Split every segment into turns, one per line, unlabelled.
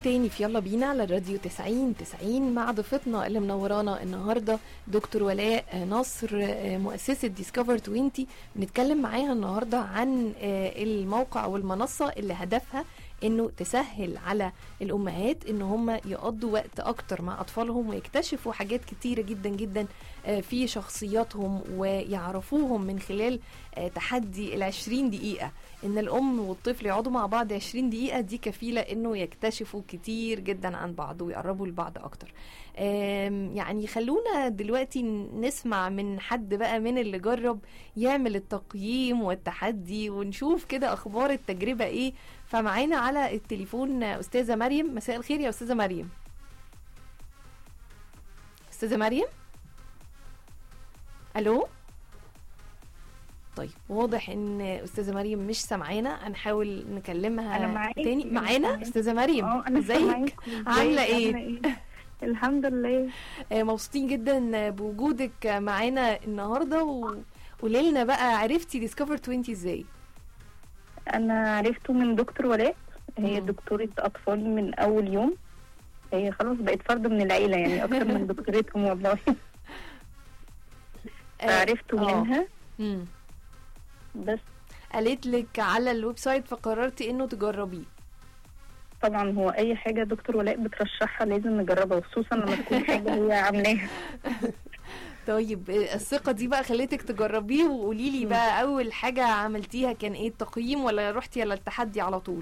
تاني في يلا بينا على الراديو 90 90 مع ضيفتنا اللي منورانا النهارده دكتور ولاء نصر آه، مؤسسه ديسكفر 20 بنتكلم معاها النهارده عن آه، الموقع والمنصه اللي هدفها انه تسهل على الامهات ان هم يقضوا وقت اكتر مع اطفالهم ويكتشفوا حاجات كتيره جدا جدا آه، في شخصياتهم ويعرفوهم من خلال آه، تحدي ال 20 دقيقه ان الام والطفل يقعدوا مع بعض 20 دقيقه دي كفيله انه يكتشفوا كتير جدا عن بعض ويقربوا لبعض اكتر آم، يعني خلونا دلوقتي نسمع من حد بقى من اللي جرب يعمل التقييم والتحدي ونشوف كده اخبار التجربه ايه فمعانا على التليفون استاذه مريم مساء الخير يا استاذه مريم استاذه مريم الو طيب واضح ان استاذه مريم مش سامعانا هنحاول نكلمها
أنا معاكي.
تاني
أنا
معانا
سامعاكي.
استاذه مريم
اه انا
ازيك
سامعاكم.
عاملة
ازيك؟
إيه؟
عاملة الحمد لله
آه، مبسوطين جدا بوجودك معانا النهارده وقولي لنا بقى عرفتي ديسكفر 20 ازاي
انا عرفته من دكتور ولاء هي
مم.
دكتورة اطفال من اول يوم هي خلاص بقت فرد من العيلة يعني اكتر من دكتورتهم والله
آه،
عرفته
آه.
منها
مم.
بس
قالت لك على الويب سايت فقررتي انه تجربيه
طبعا هو اي حاجة دكتور ولاء بترشحها لازم نجربها خصوصا لما تكون حاجة هي عاملاها
طيب آه، الثقه دي بقى خليتك تجربيه وقولي لي
مم.
بقى اول حاجه عملتيها كان ايه التقييم ولا رحتي على التحدي على طول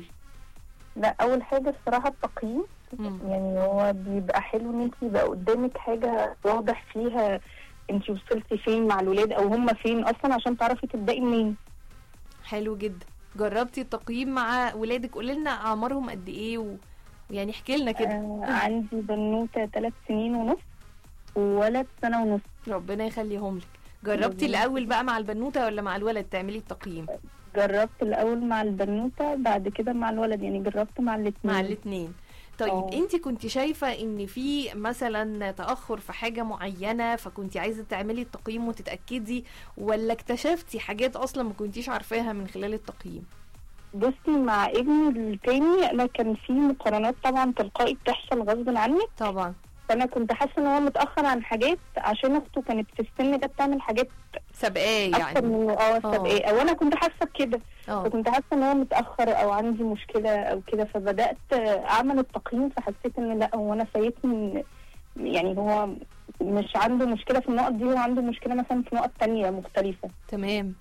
لا اول حاجة الصراحة التقييم
مم.
يعني هو بيبقى حلو ان انت يبقى قدامك حاجة واضح فيها انت وصلتي فين مع الولاد او هم فين اصلا عشان تعرفي تبدأي منين
حلو جدا جربتي التقييم مع ولادك قولي لنا اعمارهم قد ايه و... ويعني احكي لنا كده
آه عندي بنوتة ثلاث سنين ونص وولد سنة ونص
ربنا يخليهم لك جربتي
ربنا
الاول بقى مع البنوته ولا مع الولد تعملي التقييم
جربت الأول مع البنوتة بعد كده مع الولد يعني جربت مع الاتنين
مع الاثنين طيب
اه.
انت كنت شايفه ان في مثلا تاخر في حاجه معينه فكنت عايزه تعملي التقييم وتتاكدي ولا اكتشفتي حاجات اصلا ما كنتيش عارفاها من خلال التقييم
بصي مع ابني التاني أنا كان في مقارنات طبعا تلقائي بتحصل غصب عني
طبعا
فأنا كنت حاسة إن هو متأخر عن حاجات عشان أخته كانت في السن ده بتعمل حاجات
سابقاه
أكتر
يعني
منه اه سابقاه أو أنا كنت حاسة بكده
اه
فكنت حاسة إن هو متأخر أو عندي مشكلة أو كده فبدأت أعمل التقييم فحسيت إن لا هو أنا فايتني يعني هو مش عنده مشكلة في النقط دي هو عنده مشكلة مثلا في نقط تانية مختلفة
تمام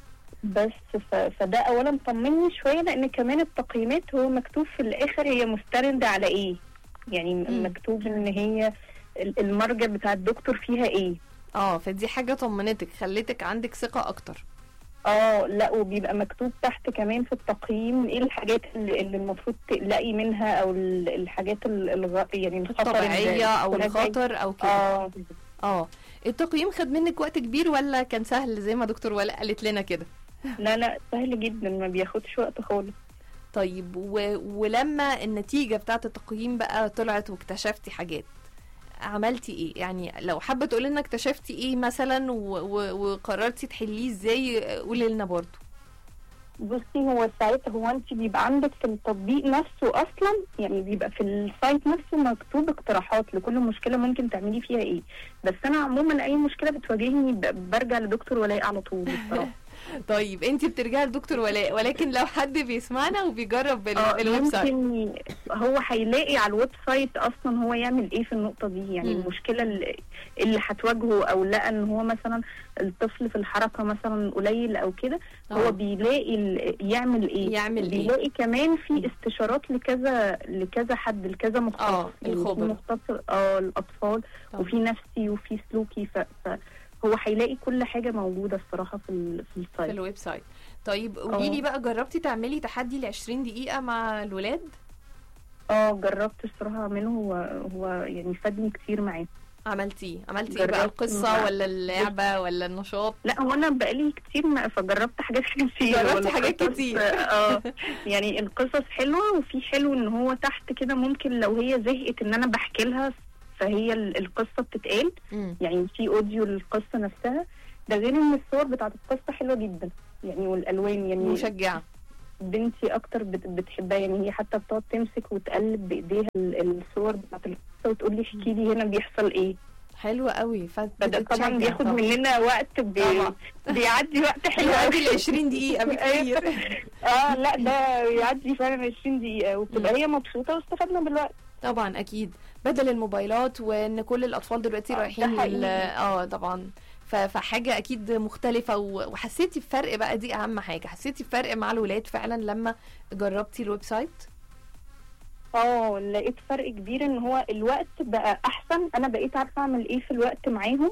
بس ف... فده اولا طمني شويه لان كمان التقييمات هو مكتوب في الاخر هي مستندة على ايه يعني
مم.
م- مكتوب ان هي ال- المرجع بتاع الدكتور فيها ايه
اه فدي حاجه طمنتك خلتك عندك ثقه اكتر
اه لا وبيبقى مكتوب تحت كمان في التقييم ايه الحاجات اللي, اللي المفروض تقلقي منها او ال- الحاجات ال- الغ... يعني الخطر
الطبيعيه او
اللي-
الخطر او كده
اه
اه التقييم خد منك وقت كبير ولا كان سهل زي ما دكتور ولاء قالت لنا كده
لا لا سهل جدا ما بياخدش وقت خالص
طيب و... ولما النتيجة بتاعت التقييم بقى طلعت واكتشفتي حاجات عملتي ايه يعني لو حابة تقولي لنا اكتشفتي ايه مثلا و... و... وقررتي تحليه ازاي قولي لنا برضو
بصي هو ساعتها هو انت بيبقى عندك في التطبيق نفسه اصلا يعني بيبقى في السايت نفسه مكتوب اقتراحات لكل مشكله ممكن تعملي فيها ايه بس انا عموما اي مشكله بتواجهني ب- برجع لدكتور ولاء على طول الصراحه
طيب انت بترجعي لدكتور ولاء ولكن لو حد بيسمعنا وبيجرب بال...
اه
الويب سايت
ممكن هو هيلاقي على الويب سايت اصلا هو يعمل ايه في النقطه دي يعني
مم.
المشكله اللي, اللي هتواجهه او لقى ان هو مثلا الطفل في الحركه مثلا قليل او كده
اه.
هو بيلاقي ال- يعمل ايه
يعمل ايه
بيلاقي كمان في استشارات لكذا لكذا حد لكذا مختص
اه،
يعني في
الخبراء.
مختص اه الاطفال
طبعا.
وفي نفسي وفي سلوكي ف... فهو هيلاقي كل حاجه موجوده الصراحه في ال... في
في
السايت
الويب سايت طيب قولي لي
اه.
بقى جربتي تعملي تحدي ل 20 دقيقة مع الولاد
اه جربت الصراحه اعمله هو هو يعني فادني كتير معاه
عملتيه عملتي ايه بقى
جربت
القصة
مع-
ولا اللعبة ولا النشاط
لا هو انا بقالي كتير ما فجربت حاجات كتير
جربتي حاجات
والقصص-
كتير.
اه يعني القصص حلوه وفي حلو ان هو تحت كده ممكن لو هي زهقت ان انا بحكي لها فهي ال- القصه بتتقال
مم.
يعني في اوديو للقصه نفسها ده غير ان الصور بتاعت القصه حلوه جدا يعني والالوان يعني
مشجعة
بنتي اكتر بت- بتحبها يعني هي حتى بتقعد تمسك وتقلب بايديها ال- الصور بتاعت القصه وتقول لي احكي لي هنا بيحصل ايه
حلو قوي
فده طبعا
فبتتشجع
بياخد
طبعاً.
مننا وقت بي...
طبعا.
بيعدي وقت حلو
بيعدي
قوي
ال 20 دقيقة بكتير
اه لا ده بيعدي فعلا 20 دقيقه وبتبقى
مم.
هي مبسوطه واستفدنا بالوقت
طبعا اكيد بدل الموبايلات وان كل الاطفال دلوقتي
آه، ده
رايحين لل
حقيقي.
اه طبعا ف- فحاجه اكيد مختلفه و- وحسيتي بفرق بقى دي اهم حاجه حسيتي بفرق مع الولاد فعلا لما جربتي الويب سايت
اه لقيت فرق كبير ان هو الوقت بقى احسن انا بقيت عارفه اعمل ايه في الوقت معاهم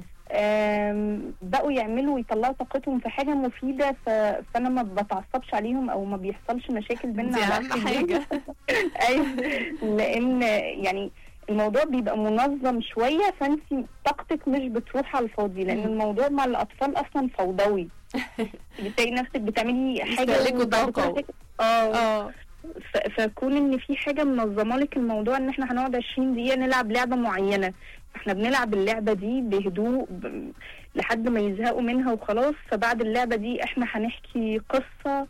آم، بقوا يعملوا ويطلعوا طاقتهم في حاجه مفيده ف... فانا ما بتعصبش عليهم او ما بيحصلش مشاكل بينا
دي
على
اهم
آخر اليوم.
حاجه
ايوه لان يعني الموضوع بيبقى منظم شويه فانت طاقتك مش بتروح على الفاضي لان
مم.
الموضوع مع الاطفال اصلا فوضوي بتلاقي نفسك بتعملي حاجه
بيستهلكوا
وبعد
طاقة.
كده- اه
اه
ف- فكون ان في حاجه منظمه لك الموضوع ان احنا هنقعد 20 دقيقه نلعب لعبه معينه احنا بنلعب اللعبه دي بهدوء ب... لحد ما يزهقوا منها وخلاص فبعد اللعبه دي احنا هنحكي قصه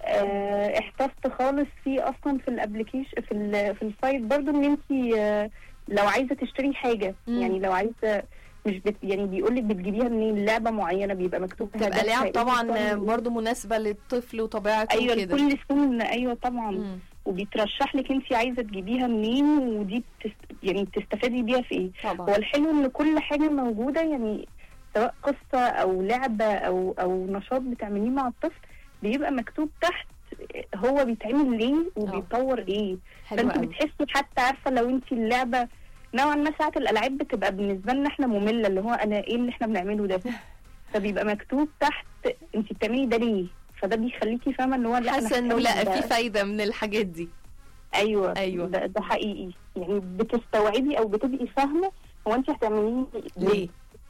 اه احتفت خالص في اصلا في الابلكيشن في ال... في السايت برضو ان انت اه لو عايزه تشتري حاجه
مم.
يعني لو عايزه مش بت... يعني بيقول لك بتجيبيها منين لعبه معينه بيبقى مكتوب فيها
تبقى
ده
لعب
إيه
طبعا
بالظبط.
برضو مناسبه للطفل وطبيعته
ايوه
وكده
لكل سن ايوه طبعا
مم.
وبيترشح لك انت عايزه تجيبيها منين ودي بتست... يعني بتستفادي بيها في ايه هو
طبعا
الحلو ان كل حاجه موجوده يعني سواء قصه او لعبه او او نشاط بتعمليه مع الطفل بيبقى مكتوب تحت هو بيتعمل ليه وبيطور ايه
حلو
فانت
قوي
بتحسي حتى عارفه لو انت اللعبه نوعا ما ساعه الالعاب بتبقى بالنسبه لنا احنا ممله اللي هو انا ايه اللي احنا بنعمله ده فبيبقى مكتوب تحت انت بتعملي ده ليه فده بيخليكي فاهمه ان هو لا أنا
حاسه انه
هحاول
لا
ده-
في فايده من الحاجات دي
ايوه
أيوة.
ده, ده حقيقي يعني بتستوعبي او بتبقي فاهمه هو انت هتعمليه
ليه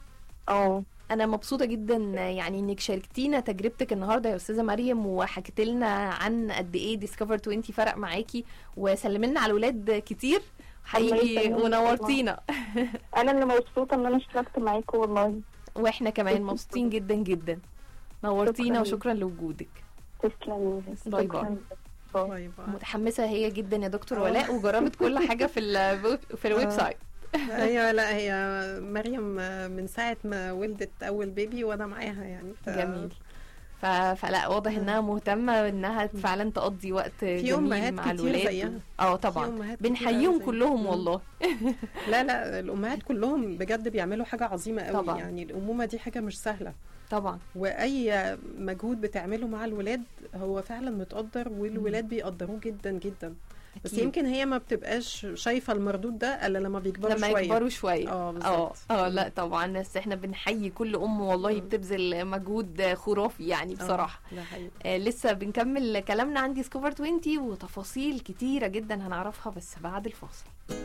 اه
انا مبسوطه جدا يعني انك شاركتينا تجربتك النهارده يا استاذه مريم وحكيت لنا عن قد ايه ديسكفر 20 فرق معاكي وسلم لنا على اولاد كتير حقيقي
يسلمك.
ونورتينا
انا اللي مبسوطه ان انا اشتركت معاكم والله
واحنا كمان مبسوطين جدا جدا نورتينا
شكراً.
وشكرا لوجودك
تسلمي
باي باي.
شكراً. باي.
باي باي
متحمسه هي جدا يا دكتور
آه.
ولاء وجربت كل حاجه في ال في الويب
آه.
سايت
ايوه لا هي مريم من ساعه ما ولدت اول بيبي وانا معاها يعني ف...
جميل ف... فلا واضح انها مهتمه انها فعلا تقضي وقت
في
جميل
أمهات
مع
كتير
الولاد
زيها.
اه
في
طبعا
أمهات كتير
بنحييهم
زي-
كلهم
مم.
والله
لا لا الامهات كلهم بجد بيعملوا حاجه عظيمه قوي
طبعاً.
يعني الامومه دي حاجه مش سهله
طبعا
واي مجهود بتعمله مع الولاد هو فعلا متقدر والولاد بيقدروه جدا جدا بس
أكيد.
يمكن هي ما بتبقاش شايفه المردود ده الا لما بيكبروا
لما
شويه
يكبروا شويه
اه
اه
بالظبط
اه لا طبعا بس احنا بنحيي كل ام والله
مم.
بتبذل مجهود خرافي يعني
آه،
بصراحه
ده حقيقي
آه لسه بنكمل كلامنا عن ديسكفر 20 وتفاصيل كتيره جدا هنعرفها بس بعد الفاصل